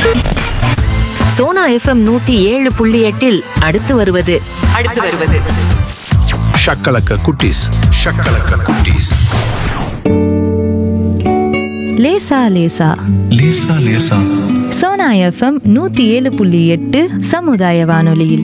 Sona FM நூத்தி ஏழு புள்ளி எட்டில் அடுத்து வருவது அடுத்து வருவது ஷக்கலக்க குட்டீஸ் ஷக்கலக்க குட்டீஸ் லேசா லேசா லேசா லேசா சோனா எஃப்எம் நூத்தி ஏழு புள்ளி எட்டு சமுதாய வானொலியில்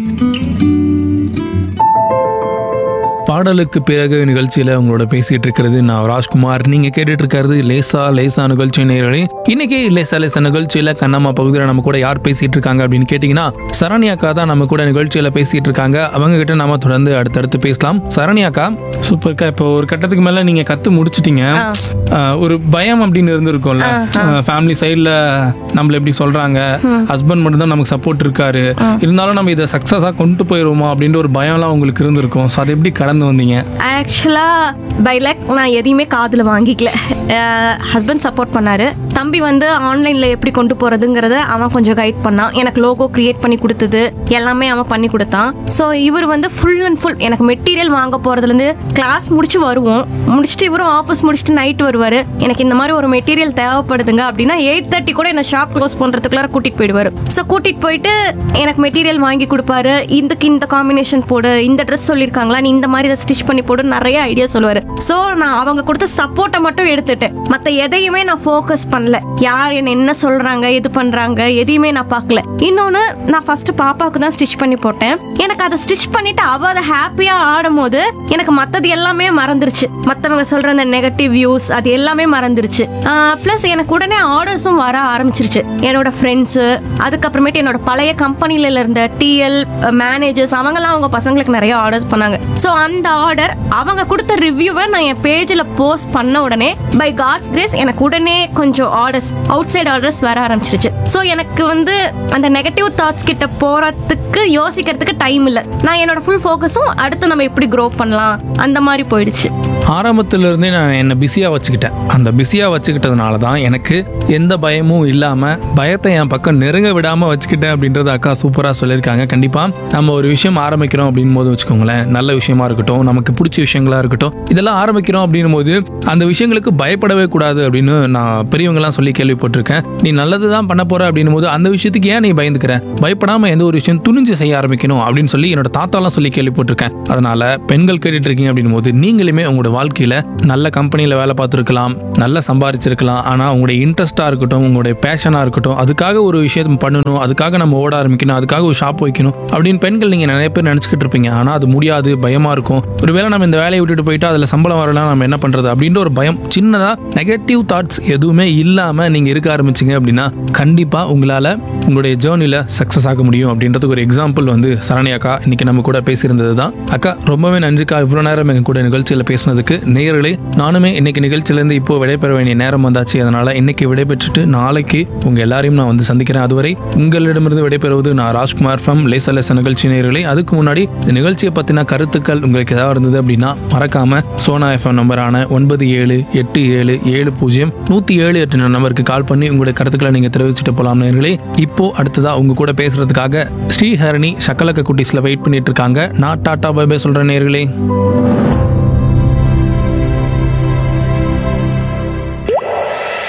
பாடலுக்கு பிறகு நிகழ்ச்சியில உங்களோட பேசிட்டு இருக்கிறது நான் ராஜ்குமார் நீங்க கேட்டுட்டு இருக்கிறது லேசா லேசா நிகழ்ச்சி நேரடி இன்னைக்கு லேசா லேசா நிகழ்ச்சியில கண்ணம்மா பகுதியில் நம்ம கூட யார் பேசிட்டு இருக்காங்க அப்படின்னு கேட்டீங்கன்னா சரண்யாக்கா தான் நம்ம கூட நிகழ்ச்சியில பேசிட்டு இருக்காங்க அவங்க கிட்ட நாம தொடர்ந்து அடுத்தடுத்து பேசலாம் சரண்யாக்கா சூப்பர்க்கா இப்போ ஒரு கட்டத்துக்கு மேல நீங்க கத்து முடிச்சிட்டீங்க ஆஹ், ஒரு பயம் அப்படின்னு இருந்திருக்கும்ல ஃபேமிலி சைடில் நம்மள எப்படி சொல்றாங்க ஹஸ்பண்ட் மட்டும் தான் நமக்கு சப்போர்ட் இருக்காரு இருந்தாலும் நம்ம இதை சக்ஸஸாக கொண்டு போயிருவோமா அப்படின்ற ஒரு பயம்லாம் உங்களுக்கு இருந்திருக்கும் ஸோ அதை எப்படி கடந்து வந்தீங்க ஆக்சுவலாக பை லக் நான் எதையுமே காதில் வாங்கிக்கல ஹஸ்பண்ட் சப்போர்ட் பண்ணாரு தம்பி வந்து ஆன்லைனில் எப்படி கொண்டு போகிறதுங்கிறத அவன் கொஞ்சம் கைட் பண்ணான் எனக்கு லோகோ கிரியேட் பண்ணி கொடுத்தது எல்லாமே அவன் பண்ணி கொடுத்தான் ஸோ இவர் வந்து ஃபுல் அண்ட் ஃபுல் எனக்கு மெட்டீரியல் வாங்க போகிறதுலேருந்து கிளாஸ் முடிச்சு வருவோம் முடிச்சுட்டு இவரும் ஆஃபீஸ் முடிச்சுட்டு நைட் வருவார் எனக்கு இந்த மாதிரி ஒரு மெட்டீரியல் தேவைப்படுதுங்க அப்படின்னா எயிட் தேர்ட்டி கூட என்ன ஷாப் க்ளோஸ் பண்ணுறதுக்குள்ளார கூட்டிகிட்டு போயிடுவார் ஸோ கூட்டிகிட்டு போயிட்டு எனக்கு மெட்டீரியல் வாங்கி கொடுப்பாரு இதுக்கு இந்த காம்பினேஷன் போடு இந்த ட்ரெஸ் சொல்லியிருக்காங்களா நீ இந்த மாதிரி இதை ஸ்டிச் பண்ணி போடு நிறைய ஐடியா சொல்லுவார் ஸோ நான் அவங்க கொடுத்த சப்போர்ட்டை மட்டும் எடுத்துட்டேன் மற்ற எதையுமே நான் ஃபோக்கஸ் பண்ணல யார் என்ன என்ன சொல்கிறாங்க எது பண்ணுறாங்க எதையுமே நான் பார்க்கல இன்னொன்று நான் ஃபர்ஸ்ட் பாப்பாவுக்கு தான் ஸ்டிச் பண்ணி போட்டேன் எனக்கு அதை ஸ்டிச் பண்ணிட்டு அவள் அதை ஹாப்பியாக ஆடும்போது எனக்கு மற்றது எல்லாமே மறந்துருச்சு மற்றவங்க சொல்கிற அந்த நெகட்டிவ் வியூஸ் அது எல்லாமே மறந்துருச்சு ப்ளஸ் எனக்கு உடனே ஆர்டர்ஸும் வர ஆரம்பிச்சிருச்சு என்னோட ஃப்ரெண்ட்ஸு அதுக்கப்புறமேட்டு என்னோட பழைய கம்பெனில இருந்த டிஎல் மேனேஜர்ஸ் அவங்கெல்லாம் அவங்க பசங்களுக்கு நிறைய ஆர்டர்ஸ் பண்ணாங்க ஸோ அந்த ஆர்டர் அவங்க கொடுத்த ரிவ்யூவை நான் என் பேஜில் போஸ்ட் பண்ண உடனே பை காட்ஸ் கிரேஸ் எனக்கு உடனே கொஞ்சம் ஆர்டர்ஸ் அவுட் சைடு ஆர்டர்ஸ் வர ஆரம்பிச்சிருச்சு ஸோ எனக்கு வந்து அந்த நெகட்டிவ் தாட்ஸ் கிட்ட போறதுக்கு யோசிக்கிறதுக்கு டைம் இல்லை நான் என்னோட ஃபுல் ஃபோக்கஸும் அடுத்து நம்ம எப்படி க்ரோ பண்ணலாம் அந்த மாதிரி போயிடுச்சு ஆரம்பத்துல இருந்தே நான் என்னை பிஸியாக வச்சுக்கிட்டேன் அந்த பிஸியாக வச்சுக்கிட்டதுனால தான் எனக்கு எந்த பயமும் இல்லாமல் பயத்தை என் பக்கம் நெருங்க விடாமல் வச்சுக்கிட்டேன் அப்படின்றத அக்கா சூப்பராக சொல்லியிருக்காங்க கண்டிப்பாக நம்ம ஒரு விஷயம் ஆரம்பிக்கிறோம் அப்படின் போது வச்சுக்கோங்களேன் நல்ல விஷயமா இருக்கட்டும் நமக்கு பிடிச்ச விஷயங்களா இருக்கட்டும் இதெல்லாம் ஆரம்பிக்கிறோம் அப்படின்னும் போது அந்த விஷயங்களுக்கு பயப்படவே கூடாது அப்படின்னு நான் பெரியவங்கலாம் சொல்லி கேள்விப்பட்டிருக்கேன் நீ நல்லது தான் பண்ண போற அப்படின்னும் போது அந்த விஷயத்துக்கு ஏன் நீ பயந்துக்கிற பயப்படாம எந்த ஒரு விஷயம் துணிஞ்சு செய்ய ஆரம்பிக்கணும் அப்படின்னு சொல்லி என்னோட தாத்தாலாம் சொல்லி கேள்விப்பட்டிருக்கேன் அதனால பெண்கள் கேட்டுட்டு இருக்கீங்க அப்படின்னும் போது நீங்களுமே உங்களோட வாழ்க்கையில நல்ல கம்பெனியில் வேலை பார்த்துருக்கலாம் நல்லா சம்பாரிச்சிருக்கலாம் ஆனால் உங்களுடைய இன்ட்ரெஸ்டாக இருக்கட்டும் உங்களுடைய பேஷனாக இருக்கட்டும் அதுக்காக ஒரு விஷயம் பண்ணணும் அதுக்காக நம்ம ஓட ஆரம்பிக்கணும் அதுக்காக ஒரு ஷாப் வைக்கணும் அப்படின்னு பெண்கள் நீங்கள் நிறைய பேர் நினச்சிக்கிட்டு இருப்பீங்க ஆனால் அது முடியாது பயமாக இருக்கும் ஒருவேளை நம்ம இந்த வேலையை விட்டுட்டு போயிட்டு அதில் சம்பளம் வரலாம் நம்ம என்ன பண்ணுறது அப்படின்ற ஒரு பயம் சின்னதாக நெகட்டிவ் தாட்ஸ் எதுவுமே இல்லாமல் நீங்கள் இருக்க ஆரம்பிச்சிங்க அப்படின்னா கண்டிப்பாக உங்களால் உங்களுடைய ஜேர்னியில் சக்ஸஸ் ஆக முடியும் அப்படின்றதுக்கு ஒரு எக்ஸாம்பிள் வந்து சரணி அக்கா இன்னைக்கு நம்ம கூட பேசியிருந்தது தான் அக்கா ரொம்பவே நன்றிக்கா இவ்வளோ நேரம் எங்க கூட நிகழ்ச்சியில் பேசினதுக்கு நேயர்களே நானுமே இன்னைக்கு நிகழ்ச்சியிலேருந்து இப்போ விடைபெற வேண்டிய நேரம் வந்தாச்சு அதனால இன்னைக்கு விடைபெற்றுட்டு நாளைக்கு உங்க எல்லாரையும் நான் வந்து சந்திக்கிறேன் அதுவரை உங்களிடமிருந்து விடைபெறுவது நான் ராஜ்குமார் ஃப்ரம் லேச லேச நிகழ்ச்சி நேயர்களே அதுக்கு முன்னாடி இந்த நிகழ்ச்சியை பற்றின கருத்துக்கள் உங்களுக்கு ஏதாவது இருந்தது அப்படின்னா மறக்காம சோனா எஃப்எம் நம்பரான ஒன்பது ஏழு எட்டு ஏழு ஏழு பூஜ்ஜியம் நூற்றி ஏழு எட்டு நம்பருக்கு கால் பண்ணி உங்களுடைய கருத்துக்களை நீங்கள் தெரிவிச்சுட்டு போகலாம் நேர்களே இப்போ அடுத்ததா உங்க கூட பேசுறதுக்காக ஸ்ரீஹரணி சக்கலக்க குட்டீஸ்ல வெயிட் பண்ணிட்டு இருக்காங்க நான் டாடா பை பை சொல்றேன் நேர்களே